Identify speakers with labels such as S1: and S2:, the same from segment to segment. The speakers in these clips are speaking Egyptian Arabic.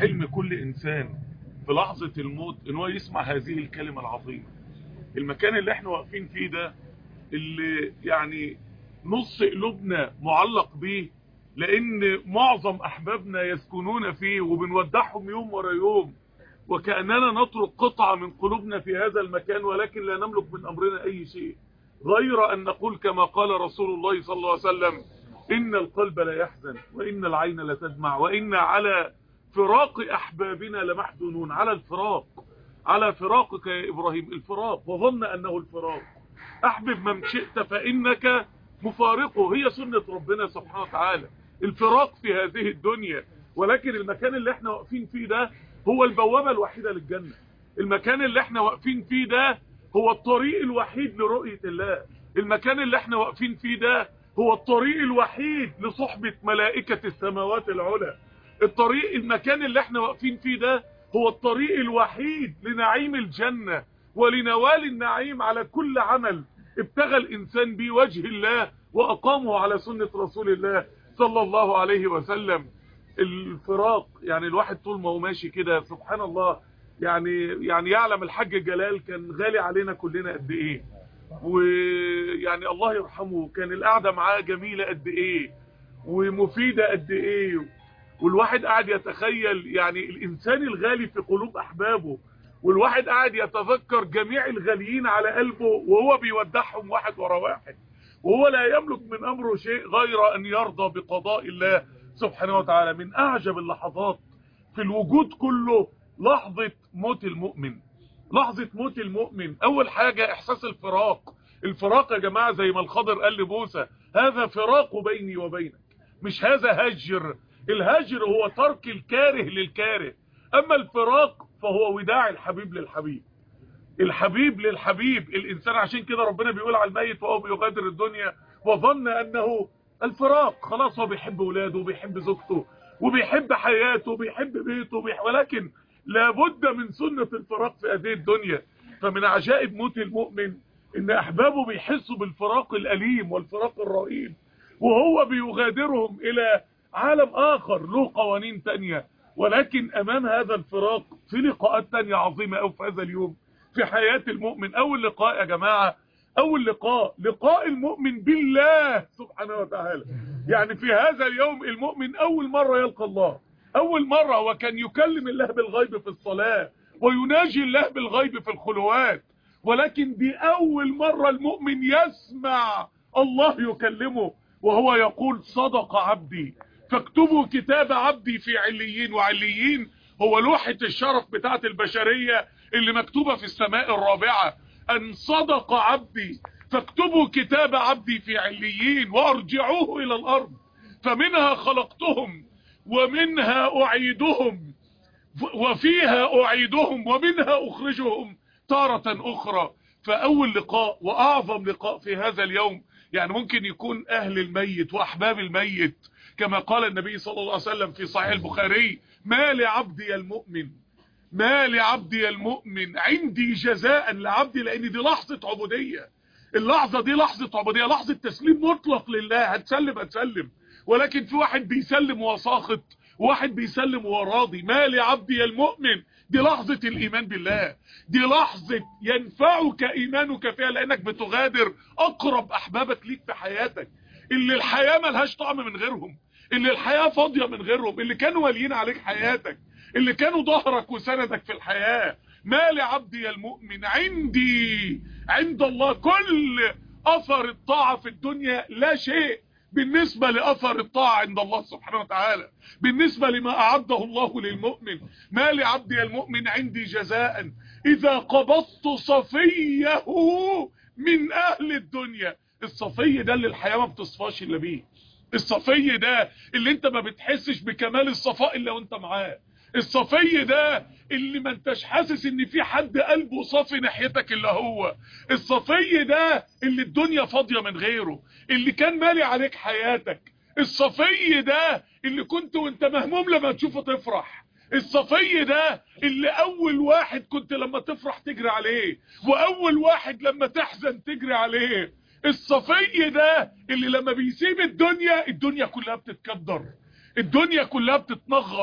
S1: حلم كل انسان في لحظة الموت ان هو يسمع هذه الكلمة العظيمة المكان اللي احنا واقفين فيه ده اللي يعني نص قلوبنا معلق بيه لان معظم احبابنا يسكنون فيه وبنودعهم يوم ورا يوم وكأننا نترك قطعة من قلوبنا في هذا المكان ولكن لا نملك من امرنا اي شيء غير ان نقول كما قال رسول الله صلى الله عليه وسلم ان القلب لا يحزن وان العين لا تدمع وان على فراق احبابنا لمحزونون على الفراق على فراقك يا ابراهيم الفراق وظن انه الفراق احبب من شئت فانك مفارقه هي سنة ربنا سبحانه وتعالى الفراق في هذه الدنيا ولكن المكان اللي احنا واقفين فيه ده هو البوابة الوحيدة للجنة المكان اللي احنا واقفين فيه ده هو الطريق الوحيد لرؤية الله المكان اللي احنا واقفين فيه ده هو الطريق الوحيد لصحبة ملائكة السماوات العلى الطريق المكان اللي احنا واقفين فيه ده هو الطريق الوحيد لنعيم الجنة ولنوال النعيم على كل عمل ابتغى الانسان به وجه الله واقامه على سنة رسول الله صلى الله عليه وسلم الفراق يعني الواحد طول ما هو ماشي كده سبحان الله يعني يعني يعلم الحاج جلال كان غالي علينا كلنا قد ايه ويعني الله يرحمه كان القعده معاه جميله قد ايه ومفيده قد ايه والواحد قاعد يتخيل يعني الانسان الغالي في قلوب احبابه والواحد قاعد يتذكر جميع الغاليين على قلبه وهو بيودعهم واحد ورا واحد وهو لا يملك من امره شيء غير ان يرضى بقضاء الله سبحانه وتعالى من اعجب اللحظات في الوجود كله لحظة موت المؤمن لحظة موت المؤمن اول حاجة احساس الفراق الفراق يا جماعة زي ما الخضر قال لموسى هذا فراق بيني وبينك مش هذا هجر الهجر هو ترك الكاره للكاره اما الفراق فهو وداع الحبيب للحبيب الحبيب للحبيب الانسان عشان كده ربنا بيقول على الميت وهو بيغادر الدنيا وظن انه الفراق خلاص هو بيحب ولاده وبيحب زوجته وبيحب حياته وبيحب بيته وبيحب ولكن لابد من سنة الفراق في هذه الدنيا فمن عجائب موت المؤمن ان احبابه بيحسوا بالفراق الاليم والفراق الرهيب وهو بيغادرهم الى عالم اخر له قوانين تانية ولكن امام هذا الفراق في لقاءات تانية عظيمة او في هذا اليوم في حياة المؤمن اول لقاء يا جماعة اول لقاء لقاء المؤمن بالله سبحانه وتعالى يعني في هذا اليوم المؤمن اول مرة يلقى الله اول مرة وكان يكلم الله بالغيب في الصلاة ويناجي الله بالغيب في الخلوات ولكن دي اول مرة المؤمن يسمع الله يكلمه وهو يقول صدق عبدي فاكتبوا كتاب عبدي في عليين وعليين هو لوحة الشرف بتاعت البشرية اللي مكتوبة في السماء الرابعة ان صدق عبدي فاكتبوا كتاب عبدي في عليين وارجعوه الى الارض فمنها خلقتهم ومنها اعيدهم وفيها اعيدهم ومنها اخرجهم تارة اخرى فاول لقاء واعظم لقاء في هذا اليوم يعني ممكن يكون اهل الميت واحباب الميت كما قال النبي صلى الله عليه وسلم في صحيح البخاري ما لعبدي المؤمن ما لعبدي المؤمن عندي جزاء لعبدي لان دي لحظة عبودية اللحظة دي لحظة عبودية لحظة تسليم مطلق لله هتسلم هتسلم ولكن في واحد بيسلم وهو ساخط وواحد بيسلم وهو راضي ما لعبدي المؤمن دي لحظة الايمان بالله دي لحظة ينفعك ايمانك فيها لانك بتغادر اقرب احبابك ليك في حياتك اللي الحياة ملهاش طعم من غيرهم اللي الحياة فاضية من غيرهم اللي كانوا واليين عليك حياتك اللي كانوا ظهرك وسندك في الحياة ما لعبدي المؤمن عندي عند الله كل اثر الطاعة في الدنيا لا شيء بالنسبة لأثر الطاعة عند الله سبحانه وتعالى بالنسبة لما أعده الله للمؤمن ما لعبدي المؤمن عندي جزاء إذا قبضت صفيه من أهل الدنيا الصفي ده اللي الحياة ما بتصفاش إلا بيه الصفي ده اللي انت ما بتحسش بكمال الصفاء إلا وانت معاه الصفي ده اللي ما انتش حاسس ان في حد قلبه صافي ناحيتك الا هو الصفي ده اللي الدنيا فاضية من غيره اللي كان مالي عليك حياتك الصفي ده اللي كنت وانت مهموم لما تشوفه تفرح الصفي ده اللي اول واحد كنت لما تفرح تجري عليه واول واحد لما تحزن تجري عليه الصفي ده اللي لما بيسيب الدنيا الدنيا كلها بتتكدر الدنيا كلها بتتنغص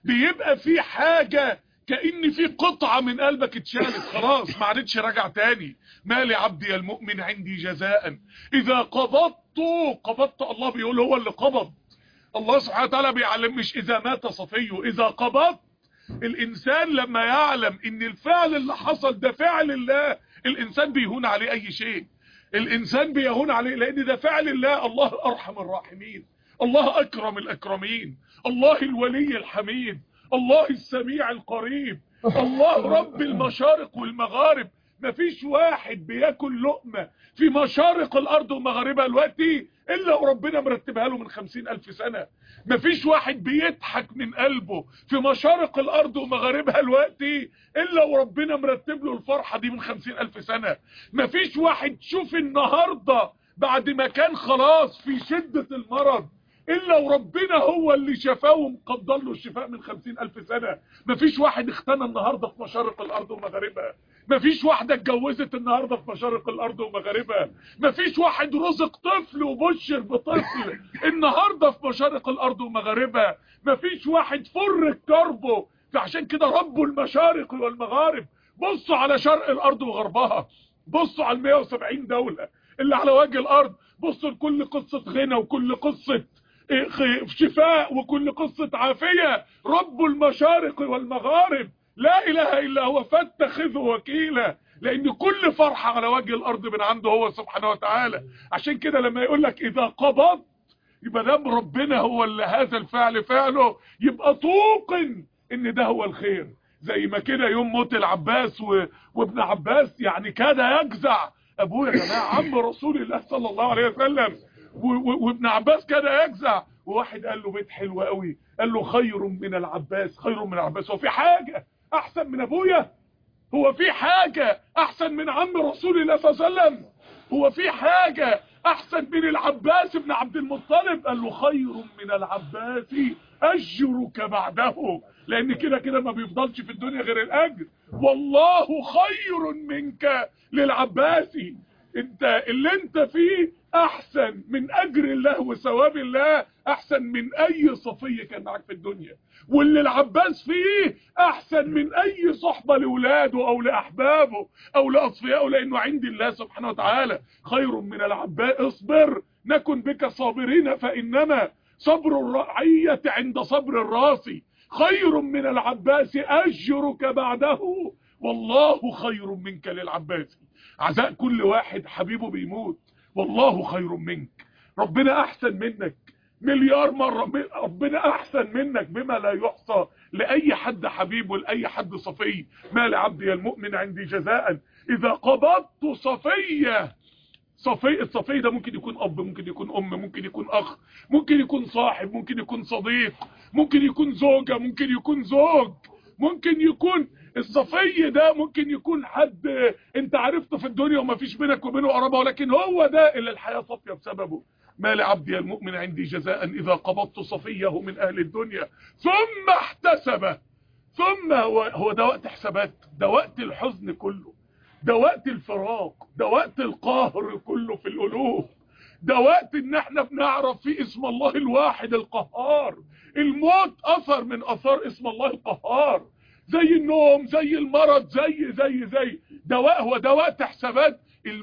S1: بيبقى في حاجة كأن في قطعة من قلبك اتشالت خلاص ما عادتش راجع تاني ما لعبدي المؤمن عندي جزاء إذا قبضت قبضت الله بيقول هو اللي قبض الله سبحانه وتعالى بيعلم مش إذا مات صفيه إذا قبضت الإنسان لما يعلم إن الفعل اللي حصل ده فعل الله الإنسان بيهون عليه أي شيء الإنسان بيهون عليه لأن ده فعل الله الله أرحم الراحمين الله أكرم الأكرمين الله الولي الحميد الله السميع القريب الله رب المشارق والمغارب مفيش واحد بياكل لقمة في مشارق الأرض ومغاربها دلوقتي إلا وربنا مرتبها له من خمسين ألف سنة مفيش واحد بيضحك من قلبه في مشارق الأرض ومغاربها دلوقتي إلا وربنا مرتب له الفرحة دي من خمسين ألف سنة مفيش واحد شوف النهاردة بعد ما كان خلاص في شدة المرض إلا وربنا هو اللي شفاه ومقدر له الشفاء من خمسين ألف سنة مفيش واحد اختنى النهاردة في مشارق الأرض ومغاربها مفيش واحدة اتجوزت النهاردة في مشارق الأرض ومغاربها مفيش واحد رزق طفل وبشر بطفل النهاردة في مشارق الأرض ومغاربها مفيش واحد فر كربه فعشان كده رب المشارق والمغارب بصوا على شرق الأرض وغربها بصوا على 170 دولة اللي على وجه الأرض بصوا لكل قصة غنى وكل قصة شفاء وكل قصة عافية رب المشارق والمغارب لا إله إلا هو فاتخذه وكيلا لأن كل فرحة على وجه الأرض من عنده هو سبحانه وتعالى عشان كده لما يقول لك إذا قبض يبقى دام ربنا هو اللي هذا الفعل فعله يبقى توقن إن ده هو الخير زي ما كده يوم موت العباس و... وابن عباس يعني كاد يجزع أبوه يا جماعة عم رسول الله صلى الله عليه وسلم وابن عباس كان يجزع وواحد قال له بيت حلو قوي قال له خير من العباس خير من العباس هو في حاجة احسن من ابويا هو في حاجة احسن من عم رسول الله صلى الله عليه وسلم هو في حاجة احسن من العباس بن عبد المطلب قال له خير من العباس اجرك بعده لان كده كده ما بيفضلش في الدنيا غير الاجر والله خير منك للعباسي انت اللي انت فيه احسن من اجر الله وثواب الله احسن من اي صفية كان معاك في الدنيا واللي العباس فيه احسن من اي صحبة لاولاده او لاحبابه او لاصفيائه لانه عند الله سبحانه وتعالى خير من العباس اصبر نكن بك صابرين فانما صبر الرعية عند صبر الراس خير من العباس اجرك بعده والله خير منك للعباس عزاء كل واحد حبيبه بيموت والله خير منك ربنا احسن منك مليار مرة ربنا احسن منك بما لا يحصى لاي حد حبيبه لاي حد صفي ما لعبدي المؤمن عندي جزاء اذا قبضت صفية صفي الصفي ده ممكن يكون اب ممكن يكون ام ممكن يكون اخ ممكن يكون صاحب ممكن يكون صديق ممكن يكون زوجة ممكن يكون زوج ممكن يكون الصفي ده ممكن يكون حد انت عرفته في الدنيا وما فيش بينك وبينه قرابه ولكن هو ده اللي الحياة صافية بسببه ما لعبدي المؤمن عندي جزاء إذا قبضت صفيه من أهل الدنيا ثم احتسب ثم هو, هو ده وقت حسابات ده وقت الحزن كله ده وقت الفراق ده وقت القهر كله في القلوب ده وقت ان احنا بنعرف فيه اسم الله الواحد القهار الموت اثر من اثار اسم الله القهار زي النوم زي المرض زي زي زي ده هو ده وقت حسابات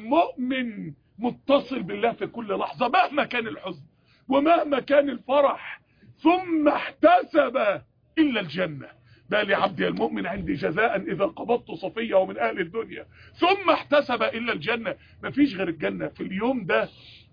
S1: المؤمن متصل بالله في كل لحظة مهما كان الحزن ومهما كان الفرح ثم احتسب إلا الجنة ده لعبدي المؤمن عندي جزاء إذا قبضت صفية ومن أهل الدنيا ثم احتسب إلا الجنة مفيش غير الجنة في اليوم ده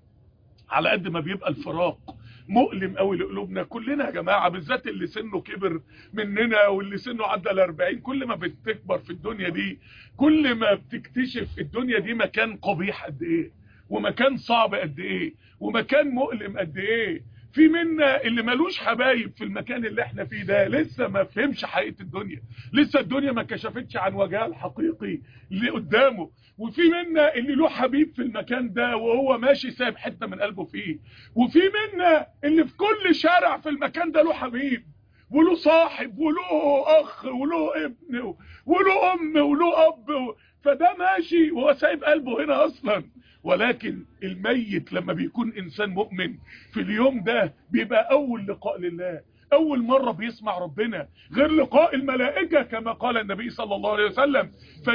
S1: على قد ما بيبقى الفراق مؤلم قوي لقلوبنا كلنا يا جماعة بالذات اللي سنه كبر مننا واللي سنه عدى ال 40 كل ما بتكبر في الدنيا دي كل ما بتكتشف الدنيا دي مكان قبيح قد ايه ومكان صعب قد ايه ومكان مؤلم قد ايه في منا اللي ملوش حبايب في المكان اللي احنا فيه ده لسه ما فهمش حقيقة الدنيا لسه الدنيا ما كشفتش عن وجهها الحقيقي اللي قدامه وفي منا اللي له حبيب في المكان ده وهو ماشي سايب حتة من قلبه فيه وفي منا اللي في كل شارع في المكان ده له حبيب وله صاحب وله اخ وله ابن وله ام وله اب فده ماشي وهو سايب قلبه هنا اصلا ولكن الميت لما بيكون انسان مؤمن في اليوم ده بيبقى اول لقاء لله اول مرة بيسمع ربنا غير لقاء الملائكة كما قال النبي صلى الله عليه وسلم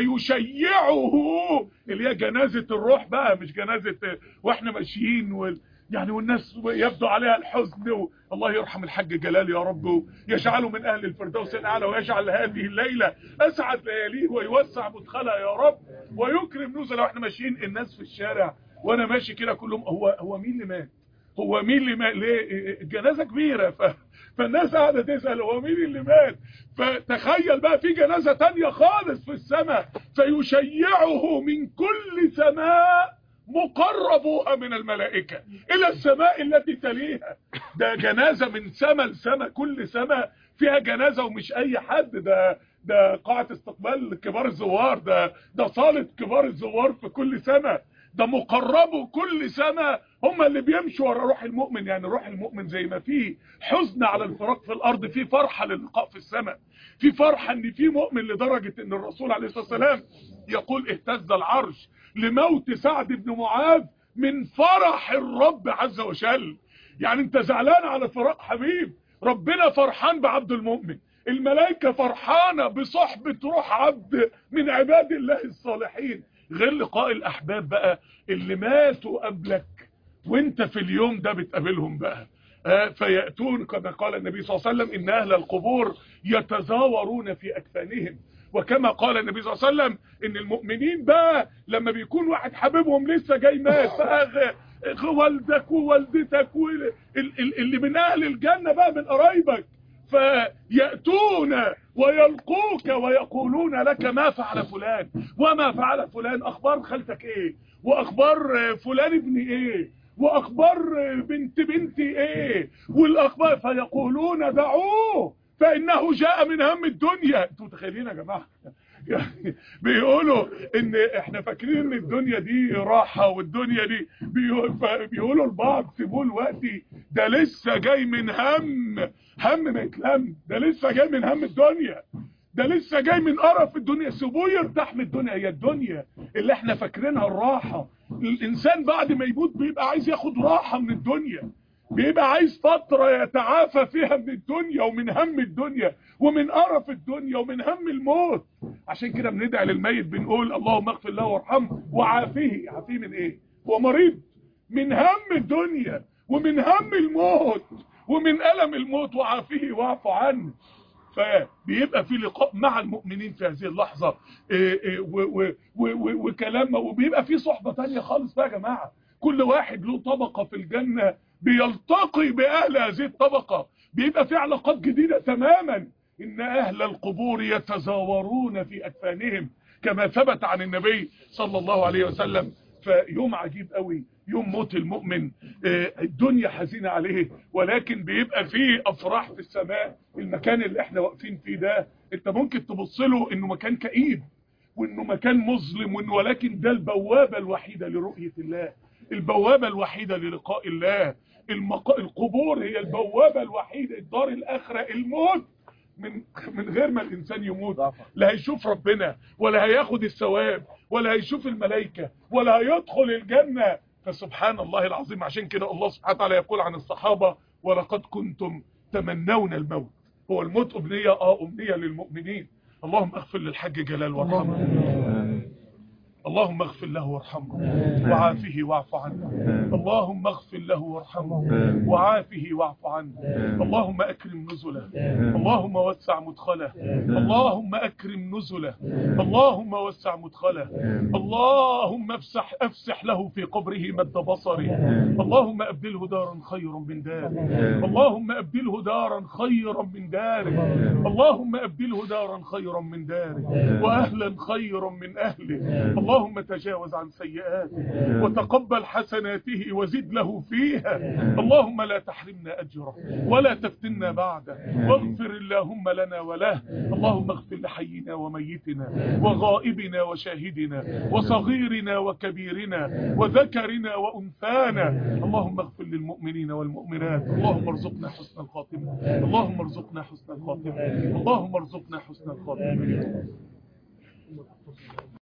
S1: فيشيعه اللي هي جنازة الروح بقى مش جنازة واحنا ماشيين وال يعني والناس يبدو عليها الحزن و... الله يرحم الحاج جلال يا رب يجعله من أهل الفردوس الأعلى ويجعل هذه الليلة أسعد لياليه ويوسع مدخلها يا رب ويكرم نزله واحنا ماشيين الناس في الشارع وانا ماشي كده كلهم هو هو مين اللي مات هو مين اللي مات ليه الجنازة كبيرة ف... فالناس قاعدة تسأل هو مين اللي مات فتخيل بقى في جنازة تانية خالص في السماء فيشيعه من كل سماء مقربوها من الملائكة الى السماء التي تليها ده جنازة من سماء لسماء كل سماء فيها جنازة ومش اي حد ده ده قاعة استقبال كبار الزوار ده ده صالة كبار الزوار في كل سماء ده مقربوا كل سنة هم اللي بيمشوا ورا روح المؤمن يعني روح المؤمن زي ما فيه حزن على الفراق في الارض في فرحة للقاء في السماء في فرحة ان في مؤمن لدرجة ان الرسول عليه الصلاة والسلام يقول اهتز العرش لموت سعد بن معاذ من فرح الرب عز وجل يعني انت زعلان على فراق حبيب ربنا فرحان بعبد المؤمن الملائكة فرحانة بصحبة روح عبد من عباد الله الصالحين غير لقاء الأحباب بقى اللي ماتوا قبلك وانت في اليوم ده بتقابلهم بقى آه فيأتون كما قال النبي صلى الله عليه وسلم إن أهل القبور يتزاورون في أكفانهم وكما قال النبي صلى الله عليه وسلم إن المؤمنين بقى لما بيكون واحد حبيبهم لسه جاي مات بقى والدك ووالدتك اللي من أهل الجنة بقى من قرايبك فيأتون ويلقوك ويقولون لك ما فعل فلان وما فعل فلان أخبار خالتك إيه وأخبار فلان ابن إيه وأخبار بنت بنتي إيه والأخبار فيقولون دعوه فإنه جاء من هم الدنيا انتوا متخيلين يا جماعة يعني بيقولوا ان احنا فاكرين ان الدنيا دي راحة والدنيا دي بيقولوا البعض سيبوه دلوقتي ده لسه جاي من هم هم ما يتلم ده لسه جاي من هم الدنيا ده لسه جاي من قرف الدنيا سيبوه يرتاح من الدنيا هي الدنيا اللي احنا فاكرينها الراحة الانسان بعد ما يموت بيبقى عايز ياخد راحة من الدنيا بيبقى عايز فترة يتعافى فيها من الدنيا ومن هم الدنيا ومن قرف الدنيا ومن هم الموت عشان كده بندعي للميت بنقول اللهم اغفر له وارحمه وعافيه عافيه من ايه هو مريض من هم الدنيا ومن هم الموت ومن ألم الموت وعافيه واعف عنه فبيبقى في لقاء مع المؤمنين في هذه اللحظة وكلام وبيبقى في صحبة تانية خالص بقى يا جماعة كل واحد له طبقة في الجنة بيلتقي بأهل هذه الطبقة بيبقى في علاقات جديدة تماما إن أهل القبور يتزاورون في أكفانهم كما ثبت عن النبي صلى الله عليه وسلم فيوم عجيب قوي يوم موت المؤمن الدنيا حزينة عليه ولكن بيبقى فيه أفراح في السماء المكان اللي احنا واقفين فيه ده انت ممكن تبص له انه مكان كئيب وانه مكان مظلم وإنه ولكن ده البوابة الوحيدة لرؤية الله البوابة الوحيدة للقاء الله المق... القبور هي البوابة الوحيدة الدار الآخرة الموت من من غير ما الإنسان يموت لا هيشوف ربنا ولا هياخد الثواب ولا هيشوف الملائكة ولا هيدخل الجنة فسبحان الله العظيم عشان كده الله سبحانه وتعالى يقول عن الصحابة ولقد كنتم تمنون الموت هو الموت أمنية آه أمنية للمؤمنين اللهم اغفر للحج جلال وارحمه اللهم اغفر له وارحمه وعافه واعف عنه اللهم اغفر له وارحمه وعافه واعف عنه اللهم اكرم نزله اللهم وسع مدخله اللهم اكرم نزله اللهم وسع مدخله اللهم افسح افسح له في قبره مد بصره اللهم ابدله دارا خيرا من داره اللهم ابدله دارا خيرا من داره اللهم ابدله دارا خيرا من داره واهلا خيرا من اهله اللهم تجاوز عن سيئاته وتقبل حسناته وزد له فيها اللهم لا تحرمنا أجره ولا تفتنا بعده واغفر اللهم لنا وله اللهم اغفر لحينا وميتنا وغائبنا وشاهدنا وصغيرنا وكبيرنا وذكرنا وأنثانا اللهم اغفر للمؤمنين والمؤمنات اللهم ارزقنا حسن الخاتمة اللهم ارزقنا حسن الخاتمة اللهم ارزقنا حسن الخاتمة